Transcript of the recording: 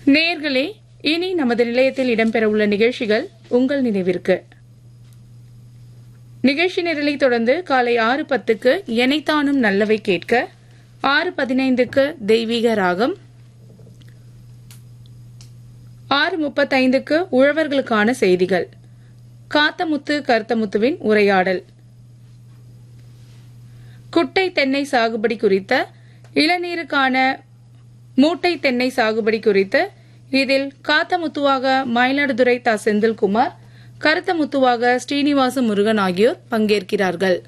நேயர்களே இனி நமது நிலையத்தில் இடம்பெறவுள்ள நிகழ்ச்சிகள் உங்கள் நினைவிற்கு நிகழ்ச்சி நிரலை தொடர்ந்து காலை ஆறு பத்துக்கு எனைத்தானும் நல்லவை கேட்க ஆறு பதினைந்துக்கு தெய்வீக ராகம் ஆறு முப்பத்தைந்துக்கு உழவர்களுக்கான செய்திகள் காத்தமுத்து கருத்தமுத்துவின் உரையாடல் குட்டை தென்னை சாகுபடி குறித்த இளநீருக்கான மூட்டை தென்னை சாகுபடி குறித்து இதில் காத்தமுத்துவாக மயிலாடுதுறை தா செந்தில்குமார் கருத்தமுத்துவாக ஸ்ரீனிவாச முருகன் ஆகியோர் பங்கேற்கிறார்கள்